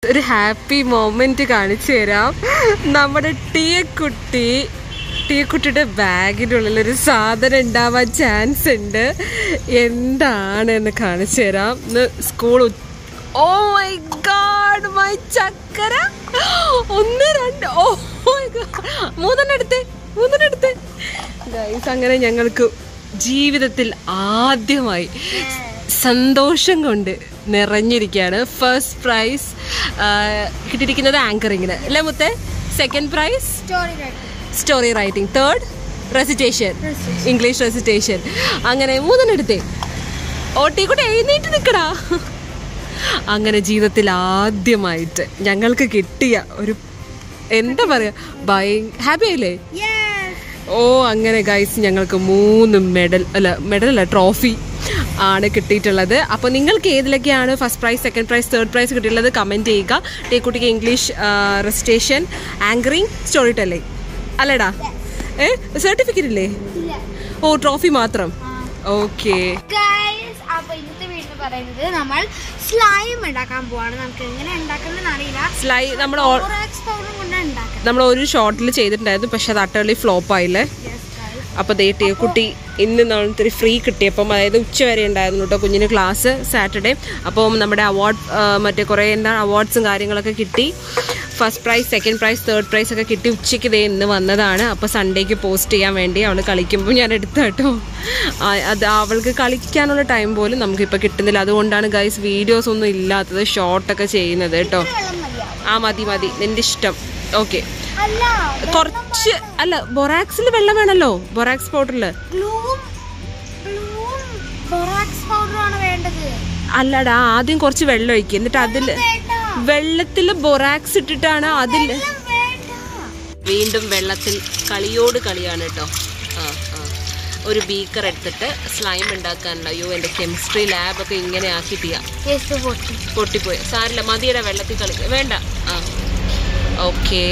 ഒരു happy moment കാണിച്ചു തരാം നമ്മുടെ ടീയക്കുട്ടി ടീയക്കുട്ടിയുടെ ബാഗിൻ്റെ ഉള്ളിൽ ഒരു സാധനം ഉണ്ടാവാൻ ചാൻസ് ഉണ്ട് എന്താണെന്ന് കാണിച്ചു തരാം ഇന്ന് school oh my god my ചക്കര ഒന്ന് രണ്ട് ഓ മൈ ഗാഡ് മൂന്നെണ്ണം എടുത്തേ മൂന്നെണ്ണം എടുത്തേ ഗൈസ് അങ്ങനെ ഞങ്ങൾക്ക് ജീവിതത്തിൽ ആദ്യമായി സന്തോഷം കൊണ്ട് നിറഞ്ഞിരിക്കുകയാണ് ഫസ്റ്റ് പ്രൈസ് കിട്ടിയിരിക്കുന്നത് ആങ്കറിങ്ങിന് അല്ലേ മുത്തേ second prize story writing story writing third recitation English recitation അങ്ങനെ മൂന്നെണ്ണം എടുത്തേ ഓട്ടി കൂടെ എഴുന്നേറ്റ് നിൽക്കടാ അങ്ങനെ ജീവിതത്തിൽ ആദ്യമായിട്ട് ഞങ്ങൾക്ക് കിട്ടിയ ഒരു എന്താ പറയാ ഭയ ഹാപ്പി ആയില്ലേ ഓ അങ്ങനെ ഗൈസ് ഞങ്ങൾക്ക് മൂന്ന് മെഡൽ അല്ല മെഡൽ അല്ല ട്രോഫി ആണ് കിട്ടിയിട്ടുള്ളത് അപ്പോൾ നിങ്ങൾക്ക് ഏതിലൊക്കെയാണ് first prize second prize third prize കിട്ടിയിട്ടുള്ളത് കമൻറ്റ് ചെയ്യുക ടീക്കുട്ടിക്ക് English recitation anchoring story telling അല്ലേടാ ഏ സർട്ടിഫിക്കറ്റ് ഇല്ലേ ഇല്ല ഓ ട്രോഫി മാത്രം ഓക്കെ ഗൈസ് അപ്പൊ ഇന്നത്തെ വീഡിയോ പറയുന്നത് നമ്മൾ സ്ലൈം ഉണ്ടാക്കാൻ പോവാണ് നമുക്ക് എങ്ങനെ ഉണ്ടാക്കുന്നതെന്ന് അറിയില്ല സ്ലൈ നമ്മൾ ബോറാക്സ് പൗഡറും കൊണ്ടാണ് ഉണ്ടാക്കുന്നത് നമ്മൾ ഒരു ഷോട്ടിൽ ചെയ്തിട്ടുണ്ടായിരുന്നു പക്ഷെ അത് അട്ടർലി ഫ്ലോപ്പ് ആയില്ലേ യെസ് ഗൈസ് അപ്പോൾ ദേ ടീ കുട്ടി ഇന്ന് നമ്മൾ ഇത്തിരി ഫ്രീ കിട്ടിയപ്പം അതായത് ഉച്ച വരെ ഉണ്ടായിരുന്നു കേട്ടോ കുഞ്ഞിന് ക്ലാസ് സാറ്റർഡേ അപ്പം നമ്മുടെ അവാർഡ് മറ്റേ കുറേ എന്താ അവാർഡ്സും കാര്യങ്ങളൊക്കെ കിട്ടി first prize second prize third prize ഒക്കെ കിട്ടി ഉച്ചയ്ക്ക് ദേ ഇന്ന് വന്നതാണ് അപ്പോൾ സൺഡേക്ക് പോസ്റ്റ് ചെയ്യാൻ വേണ്ടി അവൾ കളിക്കുമ്പോൾ ഞാൻ എടുത്ത കേട്ടോ ആ, അത് അവൾക്ക് കളിക്കാനുള്ള ടൈം പോലും നമുക്കിപ്പോൾ കിട്ടുന്നില്ല അതുകൊണ്ടാണ് ഗൈസ് വീഡിയോസ് ഒന്നും ഇല്ലാത്തത് ഷോർട്ടൊക്കെ ചെയ്യുന്നത് കേട്ടോ വെള്ളം മതിയാവും ആ മതി മതി നിന്റെ ഇഷ്ടം ഓക്കെ അല്ല കുറച്ച് അല്ല ബൊറാക്സിൽ വെള്ളം വേണമല്ലോ ബൊറാക്സ് പൗഡറിൽ ഗ്ലൂവും ഗ്ലൂവും ബോറാക്സ് പൗഡറുമാണ് വേണ്ടത് അല്ലടാ ആദ്യം കുറച്ച് വെള്ളം ഒഴിക്കുക എന്നിട്ട് അതിൽ വേണ്ട വെള്ളത്തിൽ ബൊറാക്സ് ഇട്ടിട്ടാണ് അതിൽ വെള്ളം വേണ്ട വീണ്ടും വെള്ളത്തിൽ കളിയോട് കളിയാണ് കേട്ടോ ആ ആ ഒരു ബീക്കർ എടുത്തിട്ട് സ്ലൈം ഉണ്ടാക്കാനുള്ള അയ്യോ എൻ്റെ കെമിസ്ട്രി ലാബൊക്കെ ഇങ്ങനെ ആക്കിയിട്ടിയാ യെസ് പൊട്ടി പൊട്ടിപ്പോയി സാരില്ല മതിയുടെ വെള്ളത്തിൽ കളിക്കുക വേണ്ട ആ ഓക്കെ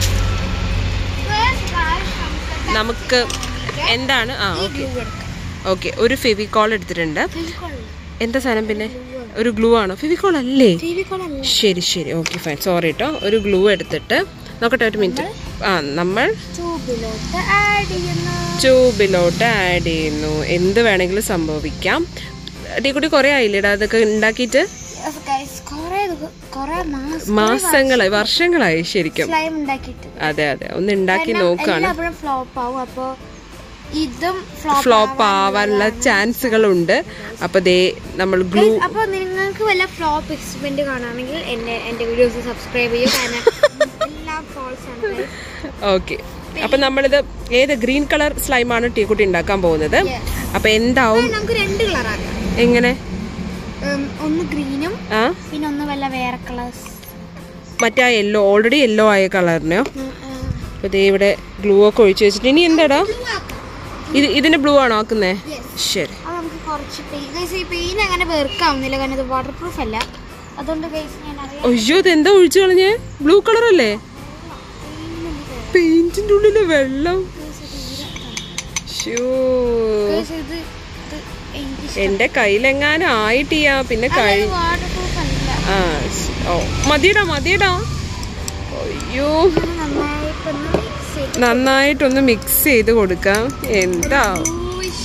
നമുക്ക് എന്താണ് ആ ഓക്കെ ഓക്കെ ഒരു ഫെവിക്കോൾ എടുത്തിട്ടുണ്ട് എന്താ സാധനം പിന്നെ ഒരു ഗ്ലൂ ആണോ ഫെവിക്കോൾ അല്ലേ ശരി ശരി ഓക്കെ ഫൈൻ സോറി കേട്ടോ ഒരു ഗ്ലൂ എടുത്തിട്ട് നോക്കട്ടെ ഒരു മിനിറ്റ് ആ നമ്മൾ ട്യൂബിലോട്ട് ആഡ് ചെയ്യുന്നു ട്യൂബിലോട്ട് ആഡ് ചെയ്യുന്നു എന്ത് വേണമെങ്കിലും സംഭവിക്കാം ടീക്കുട്ടി കുറേ ആയില്ലേടാ അതൊക്കെ ഉണ്ടാക്കിയിട്ട് Yes, guys, കുറേ ദിവ- കുറേ മാസം മാസങ്ങളായി വർഷങ്ങളായി ശരിക്കും സ്ലൈം ഉണ്ടാക്കിയിട്ട് അതെ അതെ ഒന്ന് ഉണ്ടാക്കി നോക്കാണ് എല്ലാവരും ഫ്ലോപ്പ് ആവും അപ്പൊ ഇതും ഫ്ലോപ്പ് ഫ്ലോപ്പ് ആവാനുള്ള ചാൻസുകളുണ്ട് അപ്പൊ ദേ നമ്മൾ ഗ്ലൂ അപ്പൊ നിങ്ങൾക്ക് വല്ല ഫ്ലോപ്പ് എക്സ്പെരിമെന്റ് കാണുകയാണെങ്കിൽ എന്നെ എന്റെ വീഡിയോസ് സബ്സ്ക്രൈബ് ചെയ്യൂ കാരണം എല്ലാം ഫോൾസ് ആണ് guys. ഓക്കെ അപ്പൊ നമ്മളിത് ഏത് ഗ്രീൻ കളർ സ്ലൈമാണ് ടീക്കുട്ടി ഉണ്ടാക്കാൻ പോകുന്നത് Yes. അപ്പൊ എന്താവും നമുക്ക് രണ്ട് കളർ ആക്കാം എങ്ങനെ ഉം, ഒന്ന് ഗ്രീനും ആ പിന്നെ ഒന്ന് വല്ല വേറെ കളേഴ്സ് മറ്റേ ആ യെല്ലോ ഓൾറെഡി യെല്ലോ ആയ കളറിനെയോ അപ്പൊ ദേ ഇവിടെ ഗ്ലൂ ഒക്കെ ഒഴിച്ചു വെച്ചിട്ട് ഇനി എന്താടാ ഇത് ഇതിന് ബ്ലൂ ആണോ ആക്കുന്നേ ശരി അത് നമുക്ക് കുറച്ച് പെയിൻ ഗൈസ് ഈ പെയിൻ അങ്ങനെ വെറുക്കാവുന്നില്ല കാരണം ഇത് വാട്ടർ പ്രൂഫ് അല്ല അതുകൊണ്ട് ഗൈസ് ഞാൻ അറിയാം അയ്യോ ഇത് എന്താ ഒഴിച്ചു കളഞ്ഞേ ബ്ലൂ കളർ അല്ലേ പെയിന്റിന്റെ ഉള്ളില് വെള്ളം ശ്ശോ. Guys, ഇത് ഇത് എനിക്ക് എന്റെ കയ്യിലെങ്ങാനും ആയിട്ടിയാ പിന്നെ കഴി വാട്ടർ പ്രൂഫ് അല്ല ആ ശ്- ഓ മതിയടാ മതിയടാ അയ്യോ ഇത് നന്നായിട്ടൊന്ന് mix ചെയ്ത് നന്നായിട്ടൊന്ന് മിക്സ് ചെയ്ത് കൊടുക്കാം എന്താ bluish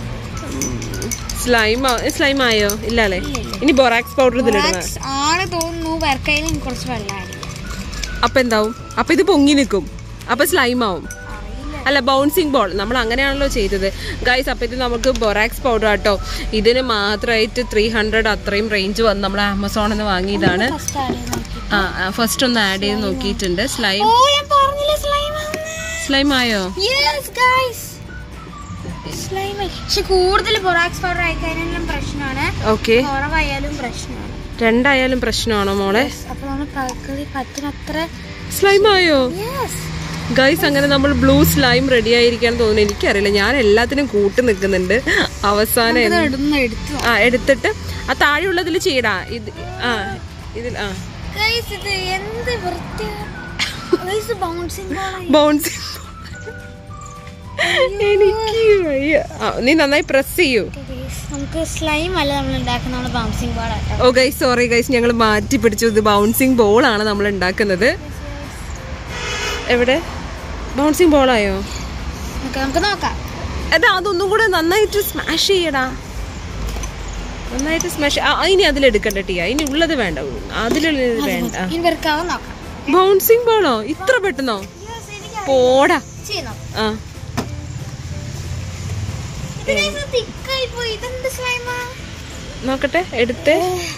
സ്ലൈം സ്ലൈം ആയോ ഇല്ല അല്ലേ ഇനി ബൊറാക്സ് പൗഡർ ഇതിലിടണ borax ആണ് തോന്നുന്നു വർക്കയിൽ എനിക്ക് കുറച്ച് വെള്ളം ആഡ് ചെയ്യാം അപ്പൊ എന്താവും അപ്പൊ ഇത് പൊങ്ങി നിൽക്കും അപ്പൊ സ്ലൈം ആവും അറിയില്ല അല്ല ബൗൺസിങ് ബോൾ നമ്മൾ അങ്ങനെയാണല്ലോ ചെയ്തത് ഗൈസ് അപ്പോൾ ഇത് നമുക്ക് ബൊറാക്സ് പൗഡർ ആട്ടോ ഇതിന് മാത്രമായിട്ട് ത്രീ ഹൺഡ്രഡ് അത്രയും റേഞ്ച് വന്ന് നമ്മൾ ആമസോണിൽ നിന്ന് വാങ്ങിയതാണ് ഫസ്റ്റ് ആഡ് ചെയ്ത് നോക്കി ആ ഫസ്റ്റ് ഒന്ന് ആഡ് ചെയ്ത് നോക്കിയിട്ടുണ്ട് സ്ലൈം ഓ ഞാൻ പറഞ്ഞില്ല സ്ലൈം സ്ലൈം ആയോ യെസ് ഗൈസ് സ്ലൈം പക്ഷെ കൂടുതൽ ബൊറാക്സ് പൗഡർ ആയി കഴിഞ്ഞാലും പ്രശ്നമാണ് ഓക്കെ കുറവായാലും പ്രശ്നമാണ് രണ്ടായാലും പ്രശ്നമാണോ മോളെ അപ്പൊ നമ്മൾ പ്രകൃതി പറ്റുന്നത്ര സ്ലൈം ആയോ യെസ് ഗൈസ് അങ്ങനെ നമ്മൾ ബ്ലൂ സ്ലൈം റെഡി ആയിരിക്കാൻ തോന്നുന്നു എനിക്കറിയില്ല ഞാൻ എല്ലാത്തിനും കൂട്ട് നിൽക്കുന്നുണ്ട് അവസാനം എന്ത്- ഇടുന്ന എടുത്തു ആ എടുത്തിട്ട് ആ താഴെയുള്ളതിൽ ചെയ്യടാ ഇത് ആ ഇതിൽ ആ ഗൈസ് ഇത് എന്ത് വൃത്തിയാണ് ഗൈസ് ബൗൺസിംഗ് ബോളായി ബൗൺസിങ് എനിക്ക് വയ്യ. ആ, നീ നന്നായി പ്രസ് ചെയ്യൂ നമുക്ക് സ്ലൈം അല്ല നമ്മൾ ഉണ്ടാക്കുന്ന നമ്മൾ ബൗൺസിങ് ബോളാട്ടോ ഓ ഗൈസ് സോറി ഗൈസ് ഞങ്ങൾ മാറ്റി പിടിച്ചു ഇത് ബൗൺസിങ് ബോൾ ആണ് നമ്മൾ ഉണ്ടാക്കുന്നത് എവിടെ ബൗൺസിങ് ബോളായോ നമുക്ക് നമുക്ക് നോക്കാം എടാ അതൊന്നും കൂടെ നന്നായിട്ട് സ്മാഷ് ചെയ്യടാ നന്നായിട്ട് സ്മാഷ് ഇനി അതിലെടുക്കണ്ട ടീയ ഇനി ഉള്ളത് വേണ്ട അതിലുള്ളത് വേണ്ട ഇനി വെറുക്കാവും നോക്കാം ബൗൺസിങ് ബോളോ ഇത്ര പെട്ടെന്നോ പോടാ ചെയ്യുന്നു ആ ഇത് തിക്കായി പോയി ഇതെന്ത് സ്ലൈമാ നോക്കട്ടെ എടുത്തേ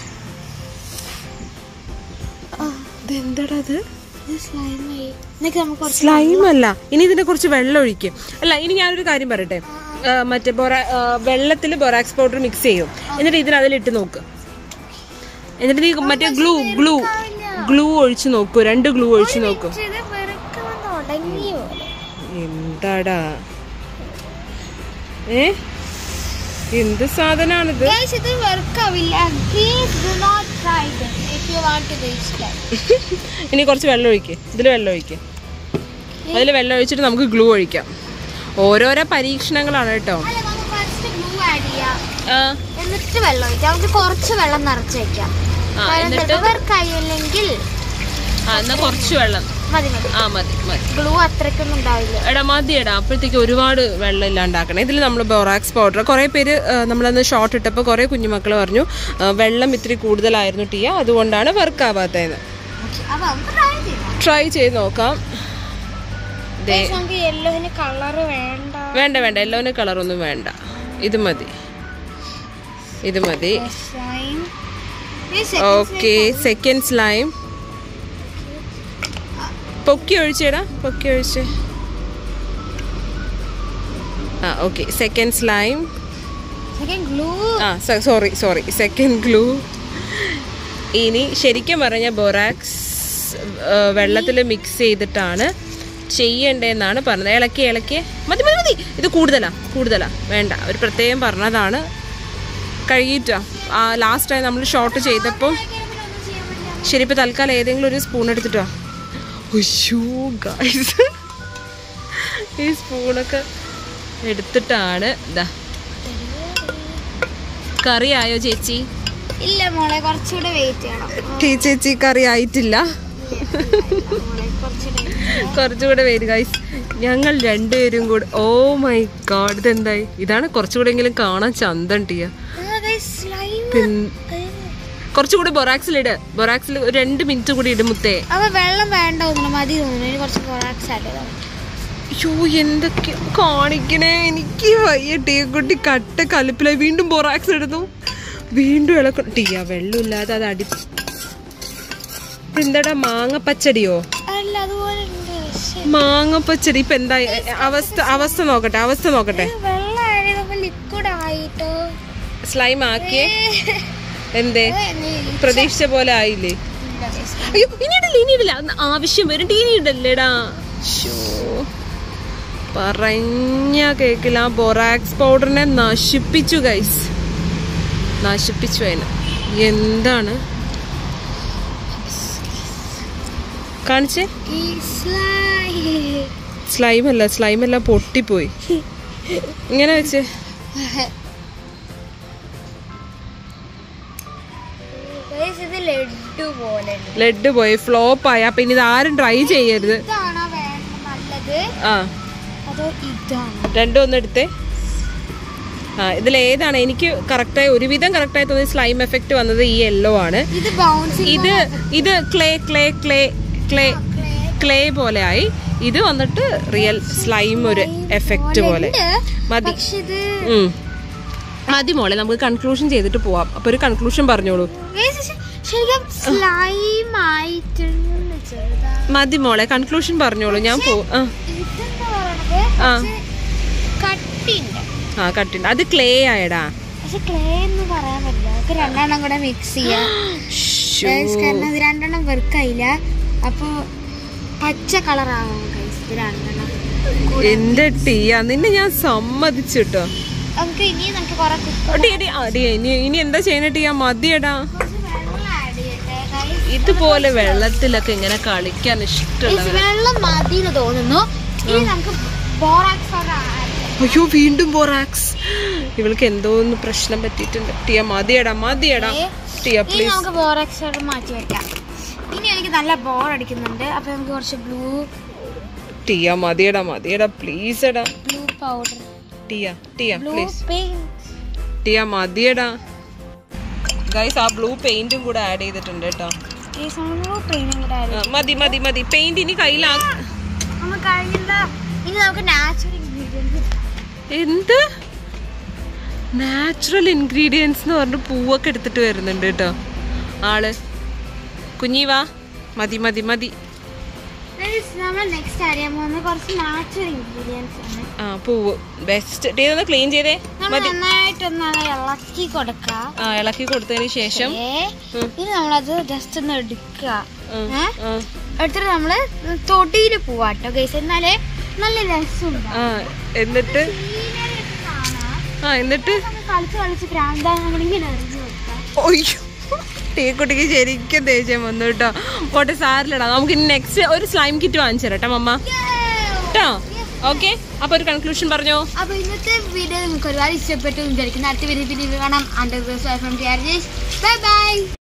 ഇതെന്താടാ അത് ഇത് സ്ലൈമായി എന്നിട്ട് നമുക്ക് കുറച്ച് സ്ലൈം അല്ല ഇനി ഇതിനെ കുറിച്ച് വെള്ളം ഒഴിക്കും അല്ല ഇനി ഞാനൊരു കാര്യം പറയട്ടെ ആ, മറ്റേ ബൊറാ വെള്ളത്തിൽ ബൊറാക്സ് പൗഡർ മിക്സ് ചെയ്യും എന്നിട്ട് ഇതിന് അതിലിട്ട് നോക്ക് എന്നിട്ട് നീ മറ്റേ ഗ്ലൂ ഗ്ലൂ ഗ്ലൂ ഒഴിച്ച് നോക്കൂ രണ്ട് ഗ്ലൂ ഒഴിച്ച് നോക്കൂ ഇത് വെറുക്കാൻ തുടങ്ങിയ പോലെ എന്താടാ ഏ എന്ത് സാധനാണിത് Guys, ഇത് വർക്കാവില്ല please do not try this if you want to waste time ഇനി കുറച്ച് വെള്ളം ഒഴിക്ക് ഇതിൽ വെള്ളം ഒഴിക്ക് അതിൽ വെള്ളം ഒഴിച്ചിട്ട് നമുക്ക് ഗ്ലൂ ഒഴിക്കാം ഓരോരോ പരീക്ഷണങ്ങളാണ് കേട്ടോ അല്ല നമുക്ക് ഫസ്റ്റ് ഗ്ലൂ ആഡ് ചെയ്യാം ആ എന്നിട്ട് വെള്ളം ഒഴിക്കാം നമുക്ക് കുറച്ച് വെള്ളം നിറച്ച് വെക്കാം ആ, കാരണം എന്നിട്ട്? ചിലപ്പോൾ വർക്കായില്ലെങ്കിൽ ആ എന്നാ കുറച്ച് വെള്ളം മതി മതി ആ മതി മതി ഗ്ലൂ അത്രയ്ക്കൊന്നും ഉണ്ടാവില്ല എടാ മതി എടാ അപ്പോഴത്തേക്ക് ഒരുപാട് വെള്ളം ഇല്ലാണ്ടാക്കണം ഇതിൽ നമ്മൾ ബൊറാക്സ് പൗഡർ കുറേ പേര് ആ, നമ്മളന്ന് ഷോർട്ട് ഇട്ടപ്പോൾ കുറേ കുഞ്ഞുമക്കൾ പറഞ്ഞു ആ, വെള്ളം ഇത്തിരി കൂടുതലായിരുന്നു ടീയ അതുകൊണ്ടാണ് വർക്ക് ആവാത്തതെന്ന് അപ്പൊ നമുക്ക് ട്രൈ ചെയ്യാം ട്രൈ ചെയ്ത് നോക്കാം ദേ Guys, നമുക്ക് യെല്ലോന് കളർ വേണ്ട വേണ്ട വേണ്ട എല്ലോന് കളറൊന്നും വേണ്ട ഇത് മതി ഇത് മതി Slime. Guys, okay second slime പൊക്കി ഒഴിച്ചേടാ പൊക്കി ഒഴിച്ച് ആ okay second slime second glue. ആ സോറി സോറി സെക്കൻഡ് ഗ്ലൂ ഇനി ശരിക്കും പറഞ്ഞ ബൊറാക്സ് വെള്ളത്തിൽ മിക്സ് ചെയ്തിട്ടാണ് ചെയ്യണ്ടേന്നാണ് പറഞ്ഞത് ഇളക്കി ഇളക്കി മതി മതി മതി ഇത് കൂടുതലാ കൂടുതലാ വേണ്ട ഒരു പ്രത്യേകം പറഞ്ഞതാണ് കഴുകിയിട്ടാ ആ ലാസ്റ്റ് ടൈം നമ്മൾ ഷോർട്ട് ചെയ്തപ്പോൾ ശരി ഇപ്പം തൽക്കാലം ഏതെങ്കിലും ഒരു സ്പൂൺ എടുത്തിട്ടോ ഉയ്യോ ഗായ്സ് ഈ സ്പൂണൊക്കെ എടുത്തിട്ടാണ് ഇതാ കറി ആയോ ചേച്ചി ഇല്ല മോളെ കുറച്ചുകൂടെ വെയിറ്റ് ചെയ്യണം ടീ ചേച്ചി കറി ആയിട്ടില്ല മോളെ കുറച്ചുകൂടെ കുറച്ചുകൂടെ പേര് ഗൈസ് ഞങ്ങൾ രണ്ടുപേരും കൂടെ ഓ മൈ ഗാഡ് ഇതെന്തായി ഇതാണ് കുറച്ചുകൂടെങ്കിലും കാണാൻ ചന്തം ടീയ സ്ലൈം പിൻ- കുറച്ചുകൂടി ബൊറാക്സിൽ ഇട് ബൊറാക്സിൽ ഒരു രണ്ട് മിനിറ്റ് കൂടി ഇട് മുത്തേ അപ്പൊ വെള്ളം വേണ്ട തോന്നുന്നു മതി തോന്നുന്നു ഇനി കുറച്ച് കൊറാക്സ് ആഡ് ചെയ്താൽ അയ്യോ എന്തൊക്കെ കാണിക്കണേ എനിക്ക് വയ്യ ടീ കുട്ടി കട്ട കലിപ്പിലായി വീണ്ടും ബൊറാക്സ് എടുത്തു വീണ്ടും ഇളക്കും ടീയ വെള്ളമില്ലാതെ അത് അടി എന്താടാ മാങ്ങ പച്ചടിയോ അല്ല അതുപോലെ ഉണ്ട് പക്ഷേ മാങ്ങ പച്ചടി ഇപ്പൊ എന്താ അവസ്ഥ അവസ്ഥ നോക്കട്ടെ അവസ്ഥ നോക്കട്ടെ ഇത് വെള്ളം ആഡ് ചെയ്തപ്പോ ലിക്വിഡ് ആയിട്ടോ സ്ലൈം ആക്കിയേ എന്തേ അത് ഇനി പ്രതീക്ഷിച്ച പോലെ ആയില്ലേ ഇല്ല guys. അയ്യോ ഇനിയിടില്ല ഇനിയിടില്ല അന്ന് ആവശ്യം വരും ഇനി ഇടല്ലേടാ ശോ പറഞ്ഞ കേക്കില്ല ആ ബൊറാക്സ് പൗഡറിനെ നശിപ്പിച്ചു ഗൈസ് നശിപ്പിച്ചു അതിന് എന്താണ് കാണിച്ചേ ഈ slime. സ്ലൈം അല്ല സ്ലൈം എല്ലാം പൊട്ടിപ്പോയി ഇങ്ങനെ വെച്ച് Guys, ഇത് ലഡു പോലെ ഉണ്ട്. ലെഡ് പോയി ഫ്ലോപ്പ് ആയി അപ്പൊ ഇനി ഇത് ആരും ട്രൈ ചെയ്യരുത് ഇതാണോ വേണ്ട നല്ലത് ആ അതോ ഇതാണോ രണ്ടും ഒന്ന് എടുത്തേ ആ ഇതിൽ ഏതാണ് എനിക്ക് കറക്റ്റായി ഒരുവിധം കറക്റ്റായി തോന്നി സ്ലൈം എഫക്റ്റ് വന്നത് ഈ യെല്ലോ ആണ് ഇത് ബൗൺസിങ് ഇത് ഇത് clay clay clay clay clay പോലെ ആയി ഇത് വന്നിട്ട് റിയൽ സ്ലൈം ഒരു എഫക്റ്റ് പോലെ മതി പക്ഷെ ഇത് ഉം. മതി മോളെ നമുക്ക് കൺക്ലൂഷൻ ചെയ്തിട്ട് പോവാം അപ്പൊ ഒരു കൺക്ലൂഷൻ പറഞ്ഞോളൂ Guys, ശ- ശരിക്കും സ്ലൈം ആയിട്ടുണ്ട് ചെറുതാ മതി മോളെ കൺക്ലൂഷൻ പറഞ്ഞോളൂ ഞാൻ പോ ആ ഇതെന്താ പറയണത് ആ. കുറച്ച് കട്ടിണ്ട് ആ കട്ടിണ്ട് അത് ക്ലേ ആയടാ പക്ഷെ ക്ലേ എന്ന് പറയാൻ പറ്റില്ല നമുക്ക് രണ്ടെണ്ണം കൂടെ മിക്സ് ചെയ്യാം ശ്ശോ. Guys, കാരണം ഇത് രണ്ടെണ്ണം വെറുക്കായില്ല അപ്പൊ പച്ച കളറാവും ഗൈസ് ഇത് രണ്ടെണ്ണം എന്റെ ടീയ നിന്നെ ഞാൻ സമ്മതിച്ചു കേട്ടോ നമുക്ക് ഇനി നമുക്ക് കുറെ എടി, എടി, ആ, എടി, ഇനി ഇനി എന്താ ചെയ്യണ ടീയ മതിയടാ കുറച്ച് വെള്ളം ആഡ് ചെയ്യട്ടെ guys. ഇതുപോലെ വെള്ളത്തിലൊക്കെ ഇങ്ങനെ കളിക്കാൻ ഇഷ്ടമുള്ള Guys, വെള്ളം മതി എന്ന് തോന്നുന്നു ഇനി നമുക്ക് ബോറാക്സ് പൗഡർ ആഡ് അയ്യോ വീണ്ടും ബോറാക്സ് ഇവൾക്ക് എന്തോ ഒന്ന് പ്രശ്നം പറ്റിയിട്ടുണ്ട് ടിയ മതിയടാ മതിയടാ ടിയ ഇനി പ്ലീസ് നമുക്ക് ബോറക്സ് മാറ്റി വെക്കാം ഇനി എനിക്ക് നല്ല ബോർ അടിക്കുന്നുണ്ട് അപ്പൊ നമുക്ക് കുറച്ച് ബ്ലൂ ടിയ മതിയടാ മതിയടാ പ്ലീസ് എടാ ബ്ലൂ പൗഡർ ടിയ ടിയ ബ്ലൂ പ്ലീസ് പെയിന്റ് ടിയ മതിയടാ ഗൈസ് ആ ബ്ലൂ പെയിന്റും കൂടെ ആഡ് ചെയ്തിട്ടുണ്ട് കേട്ടോ ഈ ബ്ലൂ പെയിന്റും കൂടെ ആഡ് ആ, മതി മതി മതി പെയിന്റ് ഇനി കയ്യിലാ നമുക്ക് കഴിഞ്ഞില്ല ഇനി നമുക്ക് നാച്ചുറൽ ഇൻഗ്രീഡിയൻസ് എന്ത് നാച്ചുറൽ ഇൻഗ്രീഡിയൻസ് എന്ന് പറഞ്ഞ് പൂവൊക്കെ എടുത്തിട്ട് വരുന്നുണ്ട് കേട്ടോ ആള് കുഞ്ഞി വാ മതി മതി മതി നമ്മൾ നെക്സ്റ്റ് അറിയാൻ പോകുന്നത് കുറച്ച് നാച്ചുറൽ ഇൻഗ്രീഡിയൻസ് ആണ് ആ പൂവ് ബെസ്റ്റ് ടീ ഒന്ന് ക്ലീൻ ചെയ്തേ നമ്മൾ മതി നന്നായിട്ടൊന്ന് അത് ഇളക്കി കൊടുക്കുക ആ ഇളക്കി കൊടുത്തതിന് ശേഷം ഏ, ഉം. ഇനി നമ്മളത് ജസ്റ്റ് ഒന്ന് എടുക്കുക ഉം, ഏ? ആ, എടുത്തിട്ട് നമ്മള് തൊടിയിൽ പോവാട്ടോ ഗൈസ് എന്നാലേ നല്ല രസമുണ്ടാവും ആ എന്നിട്ട് ആ എന്നിട്ട് കളിച്ച് കളിച്ച് പ്രാന്താൻ നമ്മളിങ്ങനെ എറിഞ്ഞു കൊടുക്കാം ഒയ്യോ ടീക്കുട്ടിക്ക് ശരിക്കും ദേഷ്യം വന്നു കേട്ടോ പോട്ടെ സാരിലടാ നമുക്ക് ഇനി നെക്സ്റ്റ് ഒരു സ്ലൈം കിറ്റ് വാങ്ങിച്ചു തരാം കേട്ടോ മമ്മ കേട്ടോ ഓക്കെ അപ്പൊ ഒരു കൺക്ലൂഷൻ പറഞ്ഞോ അപ്പൊ ഇന്നത്തെ വീഡിയോ നിങ്ങൾക്ക് ഒരുപാട് ഇഷ്ടപ്പെട്ടു വിചാരിക്കുന്നു അടുത്ത വീഡിയോ പിന്നെ കാണാം അണ്ടർ ബൈ ബൈ